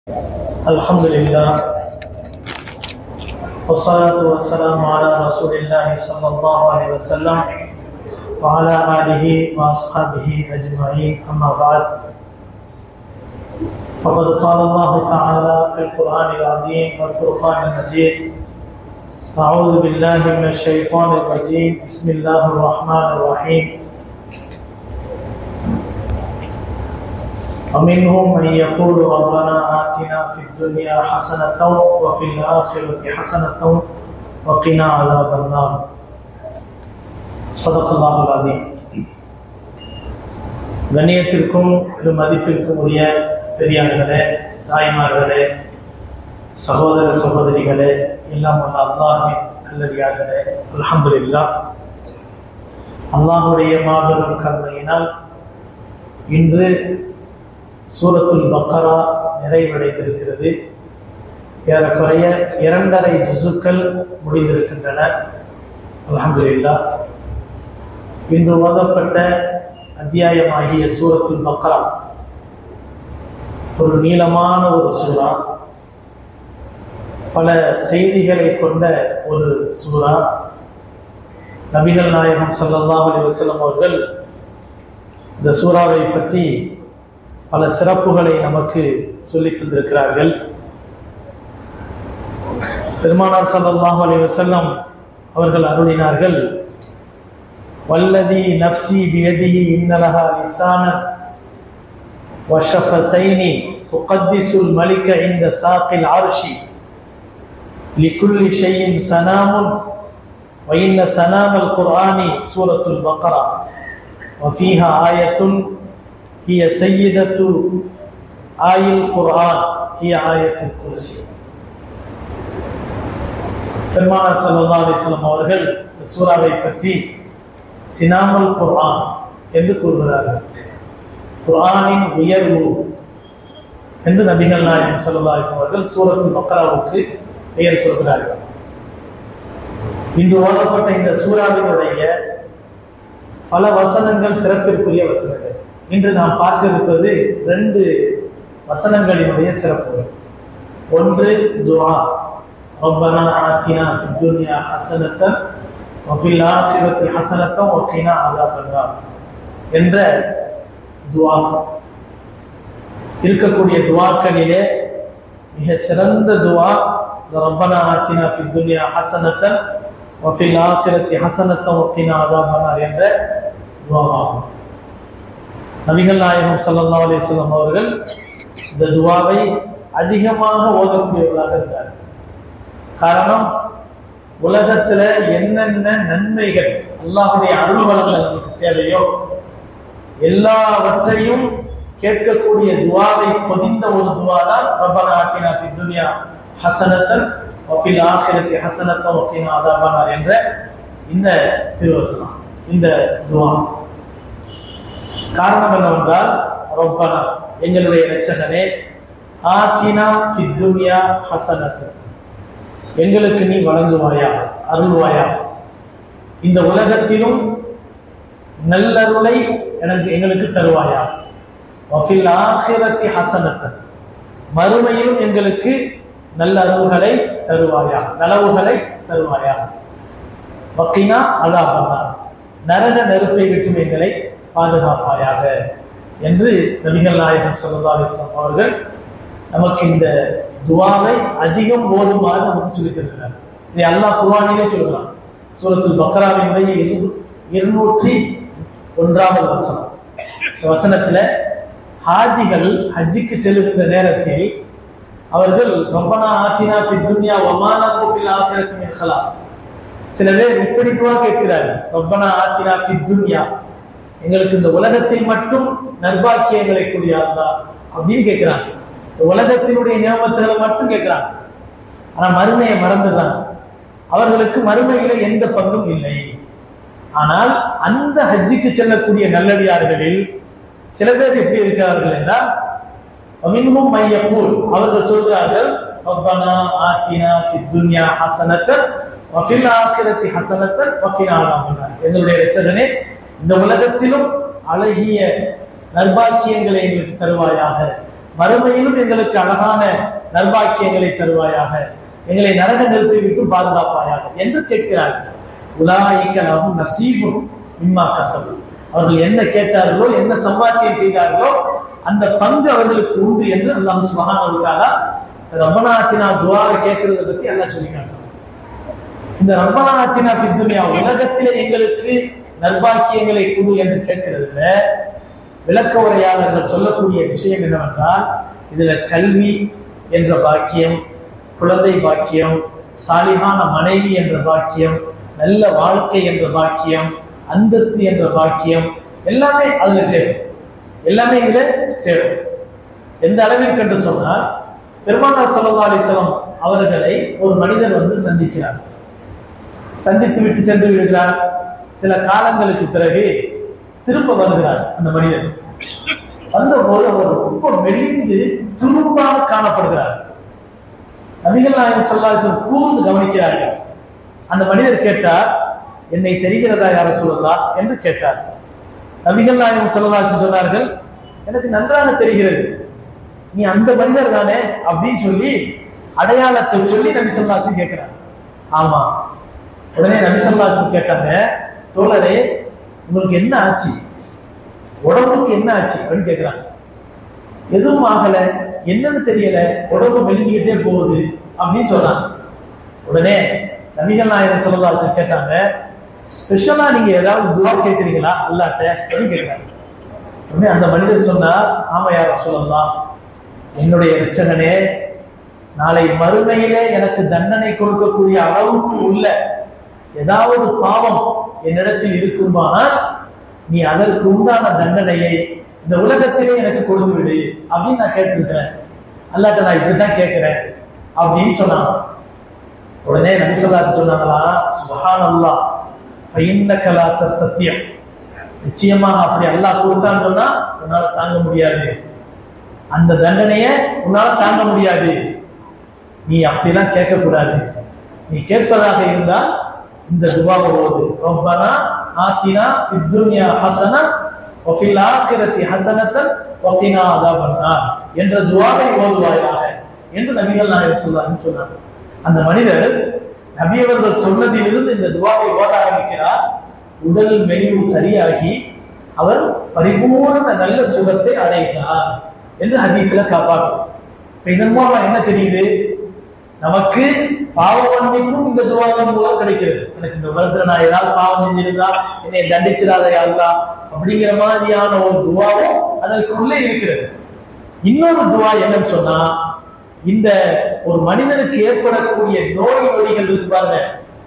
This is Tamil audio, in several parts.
الحمد لله والصلاة والسلام على رسول الله صلى الله عليه وسلم وعلى آله وأصحابه أجمعين أما بعد فقد قال الله تعالى في القرآن العظيم والفرقان المجيد أعوذ بالله من الشيطان الرجيم بسم الله الرحمن الرحيم ومنهم من يقول ربنا آتنا في الدنيا حسنة وفي الآخرة حسنة وقنا عذاب النار صدق الله العظيم கண்ணியத்திற்கும் திரு மதிப்பிற்கும் உரிய பெரியார்களே தாய்மார்களே சகோதர சகோதரிகளே எல்லாம் வல்ல அல்லாஹின் நல்லடியார்களே அல்ஹம்துலில்லா அல்லாஹுடைய மாபெரும் கருணையினால் இன்று சூரத்துல் பக்கரா நிறைவடைந்திருக்கிறது ஏறக்குறைய இரண்டரை ஜுசுக்கள் முடிந்திருக்கின்றன அலமதுல்லா இன்று ஓதப்பட்ட அத்தியாயமாகிய சூரத்துல் பக்கரா ஒரு நீளமான ஒரு சூறா பல செய்திகளை கொண்ட ஒரு சூறா நபிகள் நாயகம் சல்லல்லாஹ் அலி வசலம் அவர்கள் இந்த சூறாவை பற்றி பல சிறப்புகளை நமக்கு சொல்லித் தந்திருக்கிறார்கள் பெருமானார் சல்லாஹ் அலி வசல்லம் அவர்கள் அருளினார்கள் வல்லதி நப்சி பியதிஹி இன்னலஹா லிசான வஷஃபத்தைனி துகத்திசுல் மலிக இந்த சாக்கில் ஆர்ஷி لكل شيء سنام وإن سنام القرآن سورة البقرة وفيها آية هي سيدة آي القرآن هي آية الكرسي பெருமானார் சல்லா அலிஸ்லாம் அவர்கள் இந்த சூறாவை பற்றி சினாமல் குர்ஆன் என்று கூறுகிறார்கள் குர்ஆனின் உயர்வு என்று நபிகள் நாயகம் சல்லா அலிஸ்லாம் அவர்கள் சூரத்துல் பக்கராவுக்கு பெயர் சொல்கிறார்கள் இன்று ஓதப்பட்ட இந்த சூறாவினுடைய பல வசனங்கள் சிறப்பிற்குரிய வசனங்கள் இன்று நாம் பார்க்க இருப்பது ரெண்டு வசனங்களினுடைய சிறப்புகள் ஒன்று துவா ربنا آتنا في الدنيا حسنة وفي الآخرة حسنة وقنا عذاب النار என்ற துவா இருக்கக்கூடிய துவாக்களிலே மிக சிறந்த துவா ரப்பனா ஆத்தினா ஃபி துன்யா ஹசனத்தன் وفي الآخرة حسنة وقنا عذاب النار என்ற துவாவாகும் நபிகள் நாயகம் சல்லா அலிஸ்லாம் அவர்கள் இந்த துவாவை அதிகமாக ஓதக்கூடியவர்களாக இருந்தார் காரணம் உலகத்துல என்னென்ன நன்மைகள் அல்லாஹுடைய அருள் வளங்கள் நமக்கு தேவையோ எல்லாவற்றையும் கேட்கக்கூடிய துவாவை பொதிந்த ஒரு துவா தான் ரப்பனா ஆத்தினா ஃபி துன்யா ஹசனத்தன் வஃபில் ஆখিরাতি ஹசனத்தன் வகினா அதாபனார் என்ற இந்த திருவசனம் இந்த துவா காரணம் என்னவென்றால் ரொப்பனா எங்களுடைய இரட்சகனே ஆத்தினா ஃபித்துன்யா ஹசனத்து எங்களுக்கு நீ வழங்குவாயா அருள்வாயா இந்த உலகத்திலும் நல்லருளை எனக்கு எங்களுக்கு தருவாயா வஃபில் ஆகிரத்தி ஹசனத்தன் மறுமையிலும் எங்களுக்கு நல்ல அருள்களை தருவாயா நலவுகளை தருவாயா வக்கினா அதாபனா நரக நெருப்பை விட்டும் எங்களை பாதுகாப்பாயாக என்று நபிகள் நாயகம் சல்லா அலிஸ்லாம் அவர்கள் நமக்கு இந்த துவாவை அதிகம் ஓதுமாறு நமக்கு சொல்லித் தருகிறார் இதை அல்லாஹ் குர்ஆனிலே சொல்கிறான் சூரத்துல் பக்ராவினுடைய இரு இருநூற்றி ஒன்றாவது வசனம் இந்த வசனத்துல ஹாஜிகள் ஹஜ்ஜுக்கு செல்லுகின்ற நேரத்தில் அவர்கள் ரப்பனா ஆத்தினா ஃபி துன்யா வமானா ஃபில் ஆখিরাতি மின் ஹலாக் சில பேர் இப்படி துவா கேட்கிறார்கள் ரப்பனா ஆத்தினா ஃபி துன்யா எங்களுக்கு இந்த உலகத்தில் மட்டும் நர்பாக்கியங்களை கூடியாதா அப்படின்னு கேட்கிறாங்க இந்த உலகத்தினுடைய நியமத்துகளை மட்டும் கேட்கிறாங்க ஆனா மறுமையை மறந்துடுறாங்க அவர்களுக்கு மறுமையில எந்த பங்கும் இல்லை ஆனால் அந்த ஹஜ்ஜுக்கு செல்லக்கூடிய நல்லடியார்களில் சில பேர் எப்படி இருக்கிறார்கள் என்றால் மின்ஹும் மையப்பூல் அவர்கள் சொல்கிறார்கள் ரப்பனா ஆத்தினா ஃபி துன்யா ஹசனத்தன் வஃபில் ஆখিরাতি ஹசனத்தன் வகினா அதாபன்னார் எங்களுடைய இரட்சகனே இந்த உலகத்திலும் அழகிய நற்பாக்கியங்களை எங்களுக்கு தருவாயாக மறுமையிலும் எங்களுக்கு அழகான நல்வாக்கியங்களை தருவாயாக எங்களை நரக நிறுத்தி விட்டு பாதுகாப்பாயாக என்று கேட்கிறார்கள் உலாயிக்க லஹும் நசீபும் மிம்மா கசபு அவர்கள் என்ன கேட்டார்களோ என்ன சம்பாத்தியம் செய்தார்களோ அந்த பங்கு அவர்களுக்கு உண்டு என்று அல்லாஹ் சுபஹானஹு தஆலா ரப்பனாத்தினா துஆவை கேட்கறத பத்தி அல்லாஹ் சொல்லி காட்டுறான் இந்த ரப்பனாத்தினா பித்துனியா உலகத்திலே எங்களுக்கு நற்பாக்கியங்களை கொடு என்று கேட்கிறதுல விளக்க உரையாளர்கள் சொல்லக்கூடிய விஷயம் என்னவென்றால் இதுல கல்வி என்ற பாக்கியம் குழந்தை பாக்கியம் சாலிகான மனைவி என்ற பாக்கியம் நல்ல வாழ்க்கை என்ற பாக்கியம் அந்தஸ்து என்ற பாக்கியம் எல்லாமே அதுல சேரும் எல்லாமே இதுல சேரும் எந்த அளவிற்கு என்று சொன்னால் பெருமானார் ஸல்லல்லாஹு அலைஹி வஸல்லம் அவர்களை ஒரு மனிதர் வந்து சந்திக்கிறார் சந்தித்து விட்டு சென்று விடுகிறார் சில காலங்களுக்கு பிறகு திரும்ப வருகிறார் அந்த மனிதர் வந்தபோது அவர் ரொம்ப மெலிந்து துரும்பாக காணப்படுகிறார் நபிகள் நாயகம் சொல்லாசன் கூர்ந்து கவனிக்கிறார்கள் அந்த மனிதர் கேட்டார் என்னை தெரிகிறதா யார சொல்லலாம் என்று கேட்டார் நபிகள் நாயகம் சொல்லலாசன் சொன்னார்கள் எனக்கு நன்றாக தெரிகிறது நீ அந்த மனிதர் தானே அப்படின்னு சொல்லி அடையாளத்தை சொல்லி நபி சொல்லாசன் கேட்கிறார் ஆமா உடனே நபி சொல்லாசன் கேட்டாங்க தோழரே உங்களுக்கு என்ன ஆச்சு உடம்புக்கு என்ன ஆச்சு அப்படின்னு கேட்கிறாங்க எதுவும் ஆகல என்னன்னு தெரியல உடம்பு மெலிஞ்சிக்கிட்டே போகுது அப்படின்னு சொன்னாங்க உடனே நபிகள் நாயகன் சொல்லலாசன் கேட்டாங்க ஸ்பெஷலா நீங்க ஏதாவது துவா கேட்கிறீங்களா அல்லாட்ட அப்படின்னு கேட்கிறாங்க உடனே அந்த மனிதர் சொன்னார் ஆமா யார சொல்லலாம் என்னுடைய ரச்சகனே நாளை மறுமையிலே எனக்கு தண்டனை கொடுக்கக்கூடிய அளவுக்கு உள்ள ஏதாவது பாவம் என்னிடத்தில் இருக்குமானால் நீ அதற்கு உண்டான தண்டனையை இந்த உலகத்திலே எனக்கு கொடுத்து விடு அப்படின்னு நான் கேட்டிருக்கிறேன் அல்லாட்ட நான் இப்படிதான் கேட்கிறேன் அப்படின்னு சொன்னாங்க உடனே நபிசல்லாத்து சொன்னாங்களா சுபஹான் அல்லா பையன்னக்கலா தஸ்தத்தியம் நிச்சயமாக அப்படி அல்லாஹ் கொடுத்தான்னு சொன்னா உன்னால தாங்க முடியாது அந்த தண்டனைய உன்னால தாங்க முடியாது நீ அப்படிலாம் கேட்கக்கூடாது நீ கேட்பதாக இருந்தால் இந்த துவாவை ஓது ரப்பனா ஆத்தினா இத்துன்யா ஹசனா வஃபில் ஆখিরাতি ஹசனத்தன் வகினா அதாபன்னார் என்ற துவாவை ஓதுவாயாக என்று நபிகள் நாயகம் சொல்லாங்க சொன்னாங்க அந்த மனிதர் நபி அவர்கள் சொன்னதிலிருந்து இந்த துவாவை ஓத ஆரம்பிக்கிறார் உடல் மெலிவு சரியாகி அவர் பரிபூர்ண நல்ல சுகத்தை அடைகிறார் என்று ஹதீஸ்ல காப்பாற்றும் இப்ப இதன் மூலம் என்ன தெரியுது நமக்கு பாவ மன்னிப்பும் இந்த துவாவின் மூலம் கிடைக்கிறது எனக்கு இந்த உலகத்துல நான் ஏதாவது பாவம் செஞ்சிருந்தா என்னை தண்டிச்சிடாத யாருலா அப்படிங்கிற மாதிரியான ஒரு துவாவும் அதற்குள்ளே இருக்கிறது இன்னொரு துவா என்னன்னு சொன்னா இந்த ஒரு மனிதனுக்கு ஏற்படக்கூடிய நோய் நொடிகள் இருக்கு பாருங்க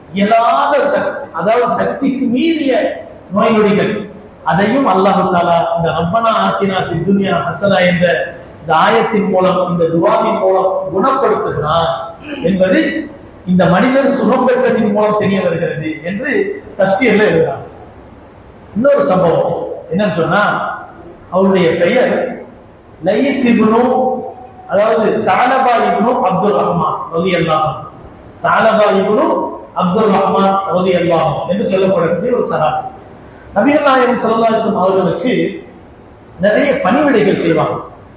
இயலாத சக்தி அதாவது சக்திக்கு மீறிய நோய் நொடிகள் அதையும் அல்லாஹு தாலா இந்த ரப்பனா ஆத்தினா துன்யா ஹசனா என்ற இந்த ஆயத்தின் மூலம் இந்த துவாவின் மூலம் குணப்படுத்துகிறான் என்பது இந்த மனிதர் சுகம் பெற்றதின் மூலம் தெரிய வருகிறது என்று தப்சியர்ல எழுதுறாங்க இன்னொரு சம்பவம் என்னன்னு சொன்னா அவருடைய பெயர் லைஸ் இப்னு அதாவது சாலபா இப்னு அப்துல் ரஹ்மான் ரலி அல்லாஹ் சாலபா இப்னு அப்துல் ரஹ்மான் ரலி அல்லாஹ் என்று சொல்லப்படக்கூடிய ஒரு சஹாபி நபிகள் நாயகம் ஸல்லல்லாஹு அலைஹி வஸல்லம் அவர்களுக்கு நிறைய பணிவிடைகள் செய்வாங்க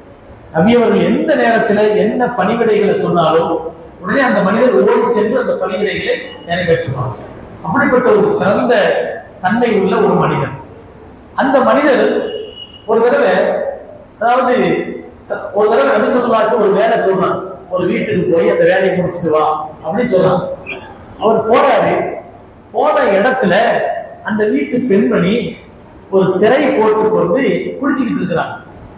நபி அவர்கள் எந்த நேரத்துல என்ன பணிவிடைகளை சொன்னாலும் உடனே அந்த மனிதர் ஓடி சென்று அந்த பணிவிடைகளை நிறைவேற்றுவாங்க அப்படிப்பட்ட ஒரு சிறந்த தன்மை உள்ள ஒரு மனிதர் அந்த மனிதர் ஒரு தடவை அதாவது ச- ஒரு தடவை நபி சொல்லாச்சு ஒரு வேலை சொல்றான் ஒரு வீட்டுக்கு போய் அந்த வேலையை முடிச்சுட்டு வா அப்படின்னு சொல்றான் அவர் போறாரு போன இடத்துல அந்த வீட்டு பெண்மணி ஒரு திரை போட்டு கொண்டு குடிச்சுக்கிட்டு இருக்கிறாங்க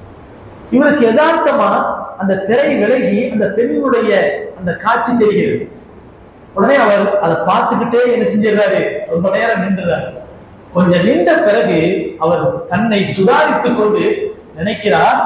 இவருக்கு யதார்த்தமா அந்த திரை விலகி அந்த பெண்ணுடைய அந்த காட்சி தெரிகிறது உடனே அவர் அதை பார்த்துக்கிட்டே என்ன செஞ்சிடறாரு ரொம்ப நேரம் நின்றுறாரு கொஞ்சம் நின்ற பிறகு அவர் தன்னை சுதாரித்துக் கொண்டு நினைக்கிறார்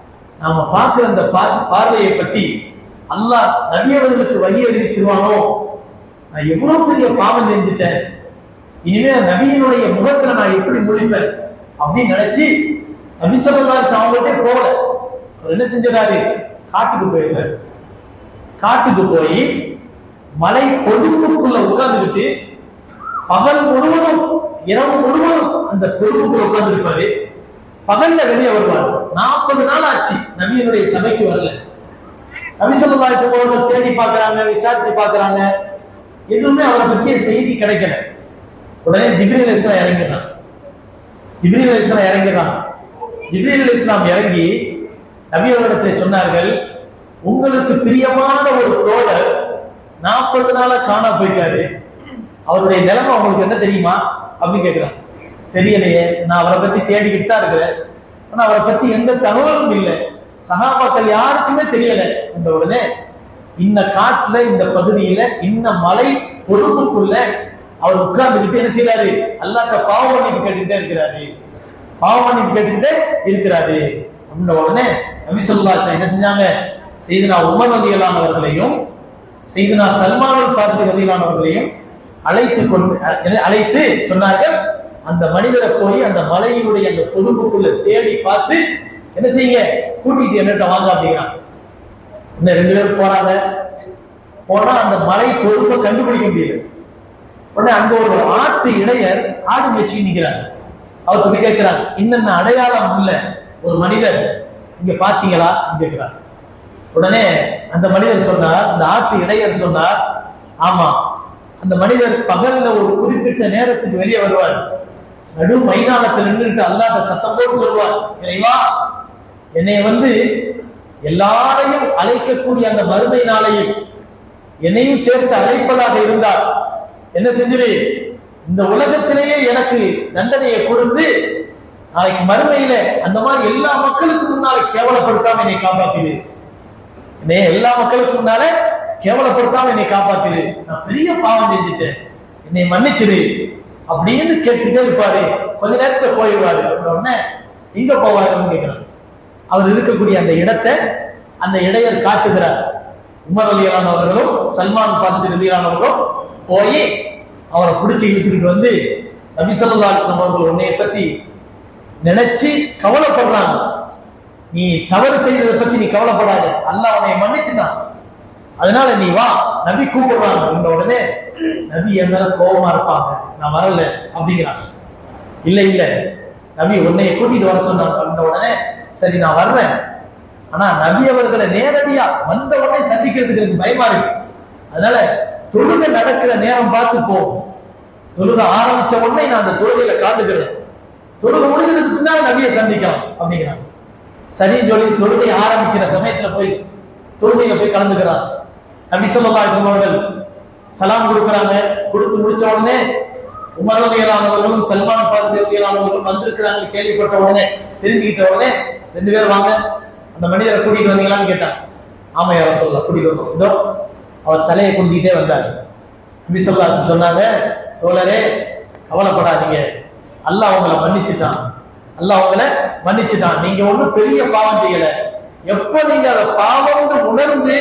நாம பார்க்கிற அந்த பா- பார்வையை பற்றி அல்லாஹ் நபியவர்களுக்கு வழி அறிவிச்சிருவானோ நான் எவ்வளவு பெரிய பாவம் செஞ்சுட்டேன் இனிமே நபியினுடைய முகத்துல நான் எப்படி முடிப்பேன் அப்படின்னு நினைச்சு நபி சொல்லலாம் அவங்கள்ட்ட போகல அவர் என்ன செஞ்சாரு காட்டுக்கு போயிருந்தாரு காட்டுக்கு போய் மலை கொடுப்புக்குள்ள உட்கார்ந்துக்கிட்டு பகல் முழுவதும் இரவு முழுவதும் அந்த கொடுப்புக்குள்ள உட்கார்ந்து இருப்பாரு பகல்ல வெளியே வருவார் நாற்பது நாள் ஆச்சு நபியினுடைய சபைக்கு வரல நபிசல்லாய் சம்பவங்கள் தேடி பார்க்கறாங்க விசாரிச்சு பார்க்கறாங்க எதுவுமே அவரை பற்றிய செய்தி கிடைக்கல உடனே ஜிப்ரீல் இஸ்லாம் இறங்கினான் ஜிப்ரீல் இஸ்லாம் இறங்கினான் ஜிப்ரீல் இஸ்லாம் இறங்கி நபி அவர்களிடத்தில் சொன்னார்கள் உங்களுக்கு பிரியமான ஒரு தோழர் நாற்பது நாளா காணா போயிட்டாரு அவருடைய நிலைமை உங்களுக்கு என்ன தெரியுமா அப்படின்னு கேட்கிறான் தெரியலையே நான் அவரை பத்தி தேடிக்கிட்டு தான் இருக்கிறேன் ஆனா அவரை பத்தி எந்த தகவலும் இல்லை சகாபாக்கள் யாருக்குமே தெரியல இந்த உடனே இந்த காட்டுல இந்த பகுதியில இந்த மலை பொறுப்புக்குள்ள அவர் உட்கார்ந்துகிட்டு என்ன செய்யறாரு அல்லாட்ட பாவ மன்னிப்பு கேட்டுக்கிட்டே இருக்கிறாரு பாவ மன்னிப்பு கேட்டுக்கிட்டே இருக்கிறாரு அப்படின்ற உடனே நபிசல்லா என்ன செஞ்சாங்க செய்தினா உமர் ரதியலானவர்களையும் செய்தினா சல்மான் பாரசி ரதியலானவர்களையும் அழைத்து கொண்டு அஹ், அழைத்து சொன்னார்கள் அந்த மனிதரை போய் அந்த மலையினுடைய அந்த பொதுப்புக்குள்ள தேடி பார்த்து என்ன செய்யுங்க கூட்டிட்டு என்னட்ட வாங்க அப்படிங்கிறான் இன்னும் ரெண்டு பேரும் போறாங்க போனா அந்த மலை பொறுப்பை கண்டுபிடிக்க முடியல உடனே அங்க ஒரு ஆட்டு இடையர் ஆடு வச்சு நிக்கிறாங்க அவர் போய் கேட்கிறாங்க இன்னென்ன அடையாளம் உள்ள ஒரு மனிதர் இங்க பாத்தீங்களா கேட்கிறார் உடனே அந்த மனிதர் சொன்னார் அந்த ஆட்டு இடையர் சொன்னார் ஆமா அந்த மனிதர் பகல்ல ஒரு குறிப்பிட்ட நேரத்துக்கு வெளியே வருவார் நடு மைதானத்தில் நின்றுட்டு அல்லாத சத்தம் போட்டு சொல்வார் இறைவா என்னை வந்து எல்லாரையும் அழைக்கக்கூடிய அந்த மறுமை நாளையில் என்னையும் சேர்த்து அழைப்பதாக இருந்தால் என்ன செஞ்சிரு இந்த உலகத்திலேயே எனக்கு தண்டனையை கொடுத்து நாளைக்கு மறுமையில அந்த மாதிரி எல்லா மக்களுக்கு முன்னால கேவலப்படுத்தாம என்னை காப்பாத்திடு என்னை எல்லா மக்களுக்கு முன்னால கேவலப்படுத்தாம என்னை காப்பாத்திடு நான் பெரிய பாவம் செஞ்சுட்டேன் என்னை மன்னிச்சிடு அப்படின்னு கேட்டுட்டே இருப்பாரு கொஞ்ச நேரத்துல போயிடுவாரு அப்படின்ன உடனே எங்க போவாருன்னு கேட்கிறான் அவர் இருக்கக்கூடிய அந்த இடத்தை அந்த இடையர் காட்டுகிறார் உமர் அலியானவர்களும் சல்மான் பாரிசி ரலியானவர்களும் போய் அவரை பிடிச்சி இழுத்துக்கிட்டு வந்து நபி ஸல்லல்லாஹு அலைஹி வஸல்லம் அவர்கள் உன்னைய பத்தி நினைச்சு கவலைப்படுறாங்க நீ தவறு செய்ததை பத்தி நீ கவலைப்படாத அல்லாஹ் உன்னை மன்னிச்சுட்டான் அதனால நீ வா நபி கூப்பிடுறாங்க இந்த உடனே நபி என் மேல கோபமா இருப்பாங்க நான் வரல அப்படிங்கிறாங்க இல்ல இல்ல நபி உன்னைய கூட்டிட்டு வர சொன்னாங்க அப்படின்ன உடனே சரி நான் வர்றேன் ஆனா நபி அவர்களை நேரடியா வந்த உடனே சந்திக்கிறதுக்கு எனக்கு பயமா இருக்கு அதனால தொழுகை நடக்கிற நேரம் பார்த்து போ தொழுகை ஆரம்பிச்ச உடனே நான் அந்த தொழுகையில காத்துக்கிறேன் தொழுகை முடிஞ்சதுக்கு பின்னாடி நபியை சந்திக்கலாம் அப்படிங்கிறாங்க சரின்னு சொல்லி தொழுகை ஆரம்பிக்கிற சமயத்துல போய் தொழுகையில போய் கலந்துக்கிறான் நபி சொல்லா அவர்கள் சலாம் கொடுக்குறாங்க கொடுத்து முடிச்ச உடனே உமர் ரலியல்லாஹுவர்களும் சல்மான் பாரிசி ரலியல்லாஹுவர்களும் வந்திருக்கிறாங்க கேள்விப்பட்ட உடனே தெரிஞ்சுக்கிட்ட உடனே ரெண்டு பேரும் வாங்க அந்த மனிதரை கூட்டிட்டு வந்தீங்களான்னு கேட்டான் ஆமா யார சொல்லலாம் கூட்டிட்டு வந்தோம் இதோ அவர் தலையை குந்திக்கிட்டே வந்தார் நபி சொல்லா சொன்னாங்க தோழரே கவலைப்படாதீங்க அல்லாஹ் உங்களை மன்னிச்சுட்டான் அல்லாஹ் உங்களை மன்னிச்சுட்டான் நீங்க ஒண்ணும் பெரிய பாவம் செய்யல எப்ப நீங்க அதை பாவம்னு உணர்ந்து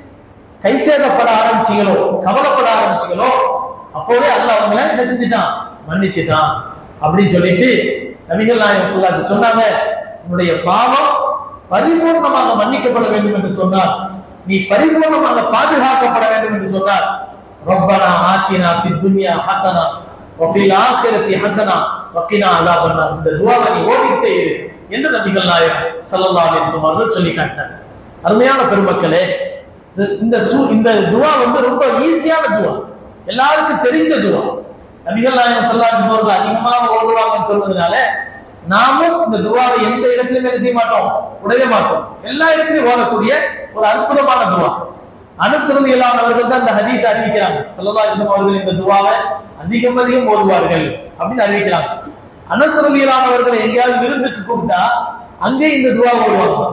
கை சேதப்பட ஆரம்பிச்சீங்களோ கவலைப்பட ஆரம்பிச்சீங்களோ அப்போதே அல்லாஹ் உங்களை என்ன செஞ்சுட்டான் மன்னிச்சுட்டான் அப்படின்னு சொல்லிட்டு நபிகள் நாயகம் சொல்லாச்சு சொன்னாங்க உன்னுடைய பாவம் பரிபூர்ணமாக மன்னிக்கப்பட வேண்டும் என்று சொன்னார் நீ பரிபூர்ணமாக பாதுகாக்கப்பட வேண்டும் என்று சொன்னார் ரப்பனா ஆத்தினா ஃபித் துன்யா ஹஸனா வஃபில் ஆখিরাতি ஹஸனா வகினா அஸாபன்னார் இந்த துஆவை நீ ஓதிட்டே இரு என்று நபிகள் நாயகம் ஸல்லல்லாஹு அலைஹி வஸல்லம் அவர்கள் சொல்லி காட்டினார் அருமையான பெருமக்களே இது- இந்த சூ- இந்த துவா வந்து ரொம்ப ஈஸியான துவா எல்லாருக்கும் தெரிஞ்ச துவா நபிகள் நாயகம் ஸல்லல்லாஹு அலைஹி வஸல்லம் அவர்கள் அதிகமாக ஓதுவாங்கன்னு சொன்னதுனால நாமும் இந்த துவாவை எந்த இடத்திலும் என்ன செய்ய மாட்டோம் உடைய மாட்டோம் எல்லா இடத்திலும் ஓதக்கூடிய ஒரு அற்புதமான துவா அனுசரதி இல்லாதவர்கள் தான் இந்த ஹதீஸ் அறிவிக்கிறாங்க ஸல்லல்லாஹு அலைஹி வஸல்லம் அவர்கள் இந்த துவாவை அதிகம் அதிகம் ஓதுவார்கள் அப்படின்னு அறிவிக்கிறாங்க அனுசரதி இல்லாதவர்களை எங்கேயாவது விருந்துக்கு கூப்பிட்டா அங்கே இந்த துவா ஓடுவாங்க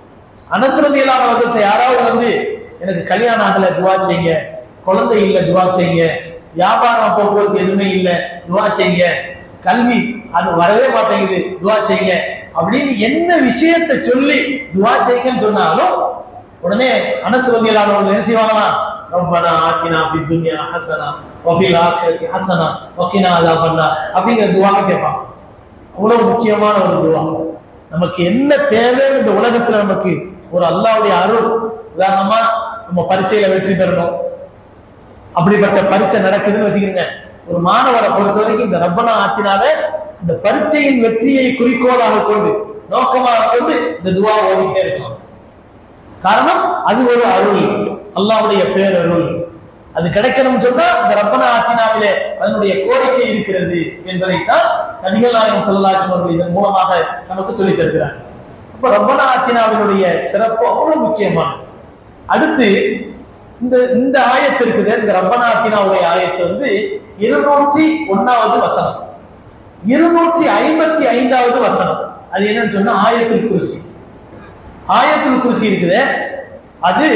அனசரதி இல்லாதவர்கிட்ட யாராவது வந்து எனக்கு கல்யாணம் ஆகல துவா செய்யுங்க குழந்தை இல்ல துவா செய்யுங்க வியாபாரம் போக்குவரத்து எதுவுமே இல்ல துவா செய்யுங்க கல்வி அது வரவே மாட்டேங்குது துவா செய்யுங்க அப்படின்னு என்ன விஷயத்தை சொல்லி துவா செய்யுங்கன்னு சொன்னாலும் உடனே அனசரதி இல்லாதவர்கள் என்ன செய்வாங்களா ரப்பனா ஆக்கினா ஃபி துன்யா ஹஸனா வஃபில் ஆখিরাতি ஹஸனா வகினா அஸாபன்னா அப்படிங்கிற துவாவை கேட்பாங்க அவ்வளவு முக்கியமான ஒரு துவா நமக்கு என்ன தேவைன்னு இந்த உலகத்துல நமக்கு ஒரு அல்லாவுடைய அருள் உதாரணமா நம்ம பரீட்சையில வெற்றி பெறணும் அப்படிப்பட்ட பரீட்சை நடக்குதுன்னு வச்சுக்கோங்க ஒரு மாணவரை பொறுத்த வரைக்கும் இந்த ரப்பனா ஆத்தினால இந்த பரீட்சையின் வெற்றியை குறிக்கோளாக கொண்டு நோக்கமாக கொண்டு இந்த துவா ஓதிட்டே இருக்கலாம் காரணம் அது ஒரு அருள் அல்லாஹ்வுடைய பேரருள் அது கிடைக்கணும்னு சொன்னா இந்த ரப்பனா ஆத்தினாவிலே அதனுடைய கோரிக்கை இருக்கிறது என்பதைத்தான் நபிகள் நாயகம் ஸல்லல்லாஹு அவர்கள் இதன் மூலமாக நமக்கு சொல்லித் தருகிறார் அப்ப ரப்பனா ஆத்தினாவினுடைய சிறப்பு அவ்வளவு முக்கியமானது அடுத்து இந்த இந்த ஆயத்து இருக்குது இந்த ரப்பனா ஆத்தினாவுடைய ஆயத்து வந்து இருநூற்றி ஒன்னாவது வசனம் இருநூற்றி ஐம்பத்தி ஐந்தாவது வசனம் அது என்னன்னு சொன்னா ஆயத்துல் குர்சி ஆயத்துல் குர்சி இருக்குது அது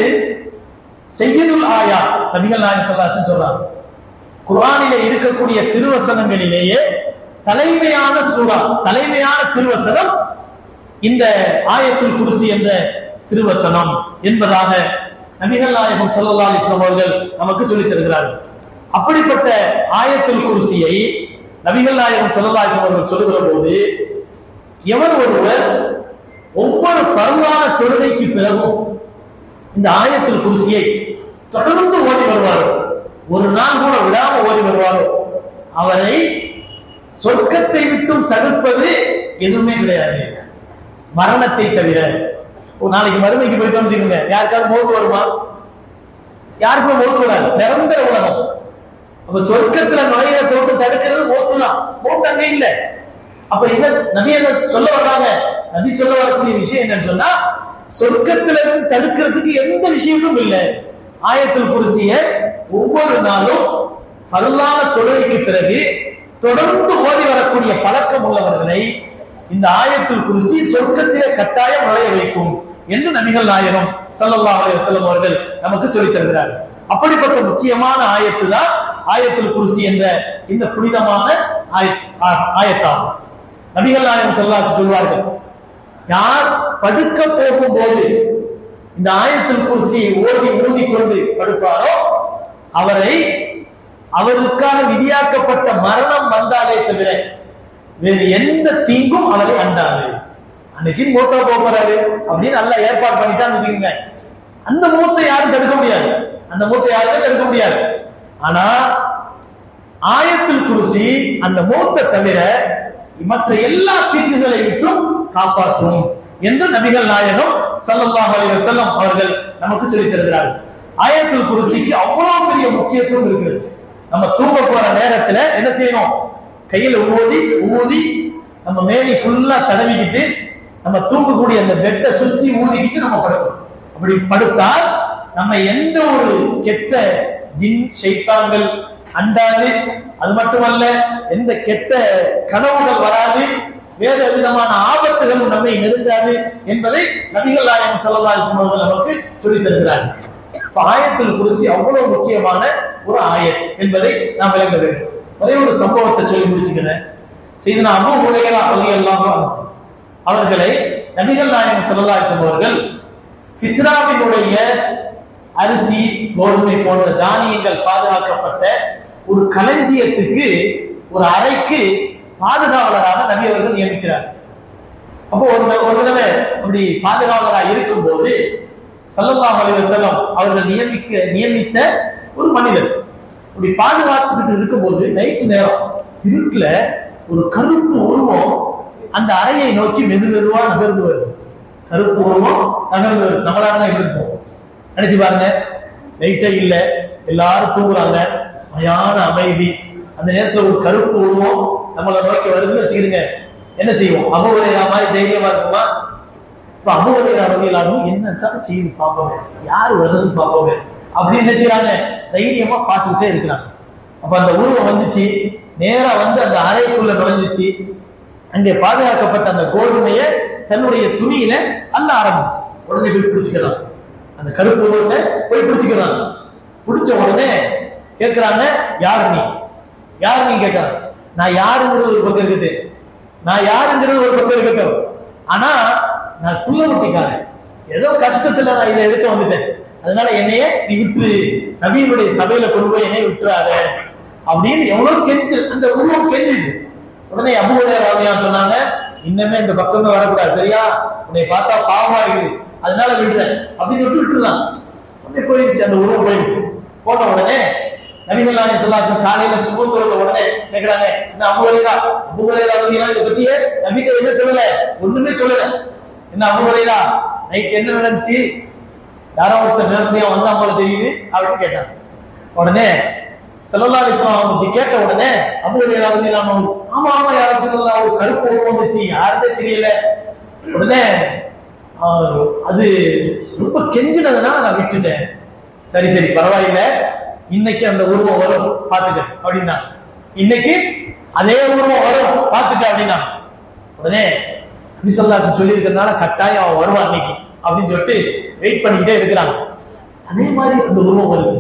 செய்யுள் ஆயா நபிகள் நாயகம் ஸல்லல்லாஹு சொல்றாங்க குர்ஆனிலே இருக்கக்கூடிய திருவசனங்களிலேயே தலைமையான சூரா தலைமையான திருவசனம் இந்த ஆயத்துல் குர்சி என்ற திருவசனம் என்பதாக நபிகள் நாயகம் ஸல்லல்லாஹு அலைஹி வஸல்லம் அவர்கள் நமக்கு சொல்லித் தருகிறார்கள் அப்படிப்பட்ட ஆயத்துல் குர்சியை நபிகள் நாயகம் ஸல்லல்லாஹு அலைஹி வஸல்லம் அவர்கள் சொல்லுகிற போது எவர் ஒருவர் ஒவ்வொரு பரவான தொழுகைக்கு பிறகும் இந்த ஆயத்தில் குருசியை தொடர்ந்து ஓடி வருவாரோ ஒரு நாள் கூட விடாம ஓடி வருவாரோ அவரை சொர்க்கத்தை விட்டும் தடுப்பது எதுவுமே கிடையாது மரணத்தை தவிர ஒரு நாளைக்கு மறுமைக்கு போயிட்டு வந்துருங்க யாருக்காவது மோது வருமா யாருக்கும் மோது வராது நிரந்தர உலகம் அப்ப சொர்க்கத்துல நுழைய போட்டு தடுக்கிறது மோத்து தான் மோத்து அங்க இல்ல அப்ப என்ன நபி என்ன சொல்ல வர்றாங்க நபி சொல்ல வரக்கூடிய விஷயம் என்னன்னு சொன்னா சொர்க்கத்துல இருந்து தடுக்கிறதுக்கு எந்த விஷயமும் இல்லை ஆயத்தில் குருசிய ஒவ்வொரு நாளும் பரலான தொழுகைக்கு பிறகு தொடர்ந்து ஓடி வரக்கூடிய பழக்கம் உள்ளவர்களை இந்த ஆயத்தில் குருசி சொர்க்கத்திலே கட்டாயம் நுழைய வைக்கும் என்று நபிகள் நாயகம் ஸல்லல்லாஹு அலைஹி வஸல்லம் அவர்கள் நமக்கு சொல்லித் தருகிறார் அப்படிப்பட்ட முக்கியமான ஆயத்து தான் ஆயத்துல் குருசி என்ற இந்த புனிதமான ஆய- ஆ- ஆயத்தாகும் நபிகள் நாயகம் ஸல்லல்லாஹு அலைஹி சொல்வார்கள் யார் படுக்க போகும்போது இந்த ஆயத்தில் குர்சியை ஓடி ஊதிக்கொண்டு படுப்பாரோ அவரை அவருக்கான விதியாக்கப்பட்ட மரணம் வந்தாலே தவிர வேறு எந்த தீங்கும் அவரை அண்டாது அன்னைக்கு மூத்தா போக போறாரு அப்படின்னு நல்லா ஏற்பாடு பண்ணிட்டான்னு வச்சுக்கோங்க அந்த மூத்தை யாரும் தடுக்க முடியாது அந்த மூத்தை யாருமே தடுக்க முடியாது ஆனா ஆயத்தில் குருசி அந்த மூத்தை தவிர மற்ற எல்லா தீங்குகளை விட்டும் காப்பாற்றும் என்று நபிகள் நாயகம் ஸல்லல்லாஹு அலைஹி வஸல்லம் அவர்கள் நமக்கு சொல்லித் தருகிறார்கள் ஆயத்துல் குருசிக்கு அவ்வளவு பெரிய முக்கியத்துவம் இருக்குது நம்ம தூங்க போற நேரத்துல என்ன செய்யணும் கையில ஊதி ஊதி நம்ம மேனி ஃபுல்லா தடவிக்கிட்டு நம்ம தூங்கக்கூடிய அந்த பெட்டை சுத்தி ஊதிக்கிட்டு நம்ம படுக்கணும் அப்படி படுத்தால் நம்ம எந்த ஒரு கெட்ட ஜின் ஷைத்தான்கள் அண்டாது அது மட்டுமல்ல எந்த கெட்ட கனவுகள் வராது வேறு விதமான ஆபத்துகளும் நம்மை நெருங்காது என்பதை நபிகள் நாயகம் ஸல்லல்லாஹு அலைஹி வஸல்லம் அவர்கள் நமக்கு சொல்லித் தருகிறார்கள் இப்ப ஆயத்தில் குருசி அவ்வளவு முக்கியமான ஒரு ஆயத் என்பதை நாம் விளங்க வேண்டும் ஒரே ஒரு சம்பவத்தை சொல்லி முடிச்சுக்கிறேன் செய்தனா அபு ஹுரைரா ரலியல்லாஹு அன்ஹு அவர்களை நபிகள் நாயகம் ஸல்லல்லாஹு அலைஹி வஸல்லம் அவர்கள் ஃபித்ராவினுடைய அரிசி கோதுமை போன்ற தானியங்கள் பாதுகாக்கப்பட்ட ஒரு களஞ்சியத்துக்கு ஒரு அறைக்கு பாதுகாவலராக நபி அவர்கள் நியமிக்கிறார் அப்போ ஒரு தடவை- ஒரு தடவை அப்படி பாதுகாவலராக இருக்கும்போது ஸல்லல்லாஹு அலைஹி வஸல்லம் அவர்கள் நியமிக்க நியமித்த ஒரு மனிதர் அப்படி பாதுகாத்துக்கிட்டு இருக்கும்போது நைட்டு நேரம் இருட்டுல ஒரு கருப்பு உருவம் அந்த அறையை நோக்கி மெது மெதுவா நகர்ந்து வருது கருப்பு உருவம் நகர்ந்து வருது நம்மளால தான் எப்படி இருப்போம் நினைச்சு பாருங்க லைட்டே இல்ல எல்லாரும் தூங்குறாங்க மயான அமைதி அந்த நேரத்துல ஒரு கருப்பு உருவம் நம்மளை நோக்கி வருதுன்னு வச்சுக்கிடுங்க என்ன செய்வோம் அபுவரையா மாதிரி தைரியமா இருக்குமா இப்ப அபுவரையா வகையிலானும் என்ன சார் செய்யுது பார்ப்போமே யாரு வருதுன்னு பார்ப்போமே அப்படின்னு என்ன செய்யறாங்க தைரியமா பார்த்துக்கிட்டே இருக்கிறாங்க அப்ப அந்த உருவம் வந்துச்சு நேரா வந்து அந்த அறைக்குள்ள நுழைஞ்சிச்சு அங்கே பாதுகாக்கப்பட்ட அந்த கோதுமையை தன்னுடைய துணியில அள்ள ஆரம்பிச்சு உடனே போய் பிடிச்சுக்கிறான் அந்த கருப்பு உருவத்தை போய் பிடிச்சுக்கிறான் பிடிச்ச உடனே கேட்கிறாங்க யார் நீ யார் நீ கேட்கிறான் நான் யாருங்கிறது ஒரு பக்கம் இருக்கட்டும் நான் யாருங்கிறது ஒரு பக்கம் இருக்கட்டும் ஆனா நான் குள்ள ஊட்டிக்காரன் ஏதோ கஷ்டத்துல நான் இதை எடுக்க வந்துட்டேன் அதனால என்னைய நீ விட்டுரு நபியினுடைய சபையில கொண்டு போய் என்னைய விட்டுறாத அப்படின்னு எவ்வளவு கெஞ்சு அந்த உருவம் கெஞ்சுது உடனே அபுடைய ராவியா சொன்னாங்க இன்னமே இந்த பக்கமே வரக்கூடாது சரியா உன்னை பார்த்தா பாவமா இருக்குது அதனால விடுறேன் அப்படின்னு விட்டு விட்டுருலாம் உடனே போயிடுச்சு அந்த உருவம் போயிடுச்சு போன உடனே நபிகள் நாயகம் சொல்லாச்சு காலையில சுமந்துள்ள உடனே கேக்குறாங்க என்ன அபுஹுரைரா அபுஹுரைரா ரலியல்லாஹு இதை பத்தியே நபிட்ட என்ன சொல்லல ஒண்ணுமே சொல்லல என்ன அபுஹுரைரா நைட் என்ன நடந்துச்சு யாரோ ஒருத்தர் நேரத்தையா வந்தா போல தெரியுது அப்படின்னு கேட்டாங்க உடனே செல்லல்லா அலிஸ்லாம் அவங்க கேட்ட உடனே அபுஹுரைரா வந்து நாம ஆமா ஆமா யாரும் சொல்லலாம் ஒரு கருப்பு உருவம் வந்துச்சு யாருமே தெரியல உடனே ஆஹ், அது ரொம்ப கெஞ்சினதுனால நான் விட்டுட்டேன் சரி சரி பரவாயில்ல இன்னைக்கு அந்த உருவம் வரும் பாத்துக்க அப்படின்னா இன்னைக்கு அதே உருவம் வரும் பாத்துக்க அப்படின்னா உடனே நபிசல்லாச்சு சொல்லி இருக்கிறதுனால கட்டாயம் அவன் வருவான் இன்னைக்கு அப்படின்னு சொல்லிட்டு வெயிட் பண்ணிக்கிட்டே இருக்கிறாங்க அதே மாதிரி அந்த உருவம் வருது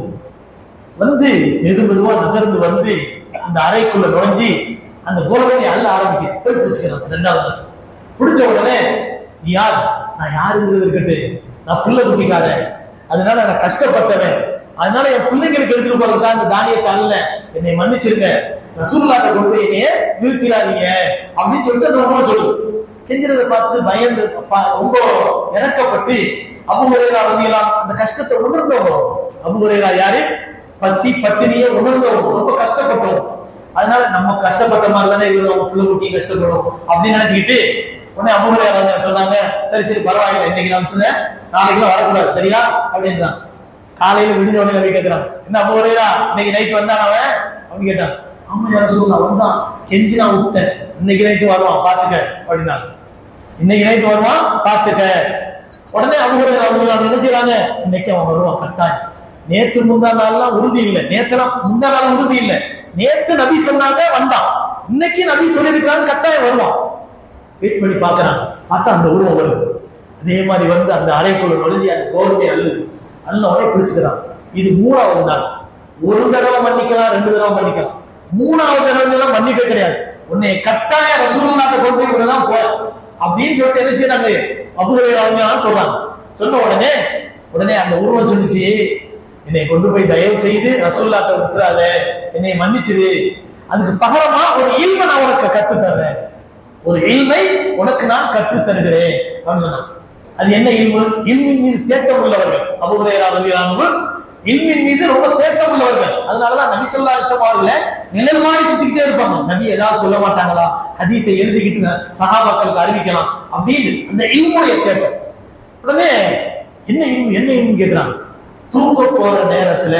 வந்து மெது மெதுவா நகர்ந்து வந்து அந்த அறைக்குள்ள நுழைஞ்சி அந்த கோலத்தை அள்ள ஆரம்பிக்க போய் பிடிச்சுக்கிறான் ரெண்டாவது நாள். பிடிச்ச உடனே நீ யார் நான் யாருங்கிறது இருக்கட்டு நான் புள்ள குட்டிக்காரன் அதனால நான் கஷ்டப்பட்டவன் அதனால என் பிள்ளைங்களுக்கு எடுத்துட்டு போறதுக்காக அந்த தானியத்தை அல்ல என்னை மன்னிச்சிருங்க ரசூல்லாட்ட கொண்டு போய் என்னைய நிறுத்திடாதீங்க அப்படின்னு சொல்லிட்டு அந்த உண்மை சொல்லு கெஞ்சிரதை பார்த்துட்டு பயந்து ப- ரொம்ப இறக்கப்பட்டு அபுகுரேரா வந்தியலாம் அந்த கஷ்டத்தை உணர்ந்தவங்க அபுகுரேரா யாரு பசி பட்டினியை உணர்ந்தவங்க ரொம்ப கஷ்டப்பட்டோம் அதனால நம்ம கஷ்டப்பட்ட மாதிரி தானே இவரு அவங்க பிள்ளை குட்டி கஷ்டப்படும் அப்படின்னு நினைச்சுக்கிட்டு உடனே அபுகுரேரா வந்து சொன்னாங்க சரி சரி பரவாயில்லை இன்னைக்கு நான் விட்டுறேன் நாளைக்கு வரக்கூடாது சரியா அப்படின்றான் காலையில விடுஞ்ச உடனே நபி கேட்கிறான் என்ன அபுகுரேரா இன்னைக்கு நைட் வந்தான் அவன் அப்படின்னு கேட்டான் ஆமா யார சொல்லலாம் வந்தான் கெஞ்சி நான் விட்டேன் இன்னைக்கு நைட்டு வருவான் பாத்துக்க அப்படின்னாங்க இன்னைக்கு நைட் வருவான் பாத்துக்க உடனே அவங்க அவங்க என்ன செய்யறாங்க இன்னைக்கு அவன் வருவான் கட்டாயம் நேத்து முந்தா நாள்லாம் உறுதி இல்லை நேத்தெல்லாம் முந்தா நாள் உறுதி இல்லை நேத்து நபி சொன்னாங்க வந்தான் இன்னைக்கு நபி சொல்லியிருக்காங்க கட்டாயம் வருவான் வெயிட் பண்ணி பாக்குறாங்க பார்த்தா அந்த உருவம் வருது அதே மாதிரி வந்து அந்த அறைக்குள்ள நுழைஞ்சி அந்த கோர்மை அள்ளுது அள்ள உடனே பிடிச்சுக்கிறான் இது மூணாவது நாள் ஒரு தடவை மன்னிக்கலாம் ரெண்டு தடவை மன்னிக்கலாம் மூணாவது தடவை எல்லாம் மன்னிக்க கிடையாது உன்னை கட்டாய ரசூலுல்லாஹ் கொண்டு போய் விடலாம் போற அப்படின்னு சொல்லிட்டு என்ன செய்யறாங்க அபுஹுரைரா சொல்றாங்க சொன்ன உடனே உடனே அந்த உருவம் சொல்லுச்சு என்னை கொண்டு போய் தயவு செய்து ரசூல்லாட்ட விட்டுறாத என்னை மன்னிச்சிரு அதுக்கு பகரமா ஒரு இல்ம நான் உனக்கு கத்து தர்றேன் ஒரு இல்மை உனக்கு நான் கற்றுத் தருகிறேன் அப்படின்னு சொன்னான். அது என்ன இல்மு இல்மின் மீது தேட்டம் உள்ளவர்கள் அபுஹுரைரா ரலியல்லாஹு இல்மின் மீது ரொம்ப தேட்டம் உள்ளவர்கள் அதனாலதான் நபி ஸல்லல்லாஹு அலைஹி வஸல்லம் அவர்களை நிழல் மாதிரி சுத்திக்கிட்டே இருப்பாங்க நபி ஏதாவது சொல்ல மாட்டாங்களா ஹதீஸை எழுதிக்கிட்டு சஹாபாக்களுக்கு அறிவிக்கலாம் அப்படின்னு அந்த இல்முடைய தேட்டம் உடனே என்ன இல்மு என்ன இல்மு கேக்குறாங்க தூங்க போற நேரத்துல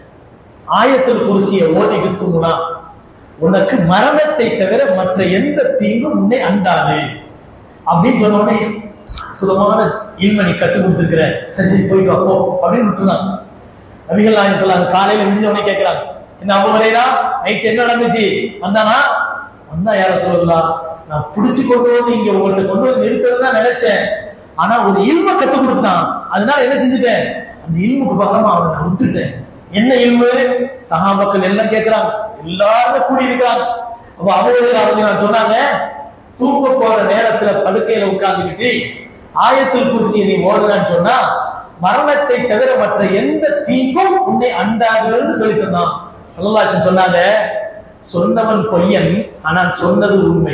ஆயத்தில் குருசியை ஓதிக்கு தூங்குனா உனக்கு மரணத்தை தவிர மற்ற எந்த தீங்கும் உன்னை அண்டாது அப்படின்னு சொன்ன உடனே சுலமான இல்ம நீ கத்து கொடுத்துருக்கிற சரி சரி போயிட்டு அப்போ அப்படின்னு விட்டுருந்தாங்க நபிகள் நாயகம் சொல்லாங்க காலையில விடிஞ்ச உடனே கேட்கிறாங்க என்ன அபு வரையா நைட் என்ன நடந்துச்சு வந்தானா வந்தா யார சொல்லலாம் நான் புடிச்சு கொண்டு வந்து இங்க உங்கள்ட்ட கொண்டு வந்து நிறுத்துறது தான் நினைச்சேன் ஆனா ஒரு இல்ம கத்து கொடுத்தான் அதனால என்ன செஞ்சுட்டேன் அந்த இல்முக்கு பக்கமா அவனை நான் விட்டுட்டேன் என்ன இல்மு சகாபாக்கள் எல்லாம் கேட்கிறாங்க எல்லாருமே கூடி இருக்கிறாங்க அப்ப அவங்க அவங்க நான் சொன்னாங்க தூங்க போற நேரத்துல படுக்கையில உட்கார்ந்துக்கிட்டு ஆயத்தில் குர்சியை நீ ஓடுறான்னு சொன்னா மரணத்தை தவிர மற்ற எந்த தீங்கும் உன்னை அண்டாதுன்னு சொல்லி சொன்னான் சல்லல்லாஹு சொன்னாங்க சொன்னவன் பொய்யன் ஆனால் சொன்னது உண்மை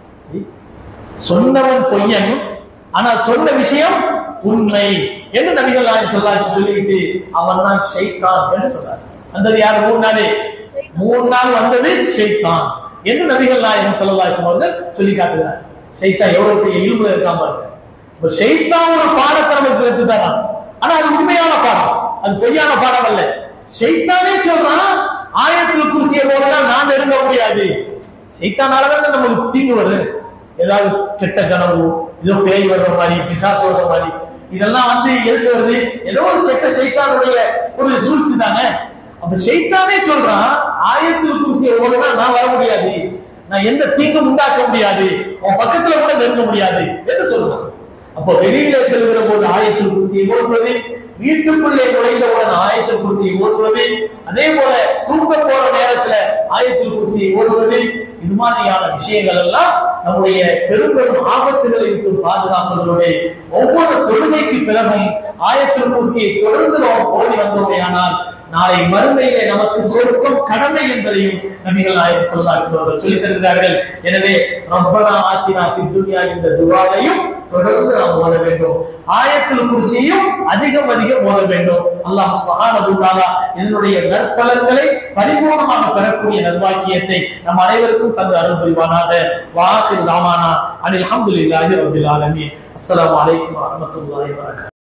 சொன்னவன் பொய்யன் ஆனால் சொன்ன விஷயம் உண்மை என்று நபிகள் நாயகம் சொல்லாச்சு சொல்லிவிட்டு அவன் தான் ஷைத்தான் என்று சொன்னார் வந்தது யார் மூணு நாளே மூணு நாள் வந்தது ஷைத்தான் என்று நபிகள் நாயகம் ஸல்லல்லாஹு அவர்கள் சொல்லி காட்டுகிறார் ஷைத்தான் எவ்வளவு பெரிய இல்முல இருக்காம பாருங்க இப்ப ஷைத்தான் ஒரு பாடத்தை நமக்கு கத்து தரான் ஆனா அது உண்மையான பாடம் அது பொய்யான பாடம் அல்ல ஷைத்தானே சொல்றான் ஆயத்தில் குருசியை போலதான் நான் நெருங்க முடியாது ஷைத்தானாலதான் நமக்கு தீங்கு வருது ஏதாவது கெட்ட கனவு ஏதோ பேய் வர்ற மாதிரி பிசாசு வர்ற மாதிரி இதெல்லாம் வந்து எதுக்கு வருது ஏதோ ஒரு கெட்ட சைத்தானுடைய ஒரு சூழ்ச்சி தானே அப்ப சைத்தானே சொல்றான் ஆயத்தில் குருசியை ஓடுனா நான் வர முடியாது நான் எந்த தீங்கும் உண்டாக்க முடியாது உன் பக்கத்துல கூட நெருங்க முடியாது என்று சொல்றான் அப்போ வெளியில செல்கிற போது ஆயத்தில் குருசியை ஓடுவது வீட்டுக்குள்ளே நுழைந்தவுடன் ஆயத்தில் குருசியை ஓடுவது அதே போல தூங்க போற நேரத்துல ஆயத்தில் குருசியை ஓடுவது இது மாதிரியான விஷயங்கள் எல்லாம் நம்முடைய பெரும் பெரும் ஆபத்துகளை விட்டு பாதுகாப்பதோடு ஒவ்வொரு தொழுகைக்கு பிறகும் ஆயத்தில் குருசியை தொடர்ந்து நாம் ஓடி வந்தோமேயானால் நாளை மறுமையிலே நமக்கு சொர்க்கம் கடமை என்பதையும் நபிகள் நாயகம் ஸல்லல்லாஹு அலைஹி வஸல்லம் சொல்லித் தருகிறார்கள் எனவே ரப்பனா ஆத்தினா ஃபித் துன்யா இந்த துஆவையும் தொடர்ந்து நாம் ஓத வேண்டும் ஆயத்தில் குர்சியும் அதிகம் அதிகம் ஓத வேண்டும் அல்லாஹ் சுப்ஹானஹு தஆலா இதனுடைய நற்பலன்களை பரிபூர்ணமாக பெறக்கூடிய நல்வாக்கியத்தை நம் அனைவருக்கும் தந்து அருள் புரிவானாக வாஹிர் தாமானா அனில் அல்ஹம்துலில்லாஹி ரப்பில் ஆலமீன் அஸ்ஸலாமு அலைக்கும் வரஹ்மத்துல்லாஹி வபரகாத்துஹு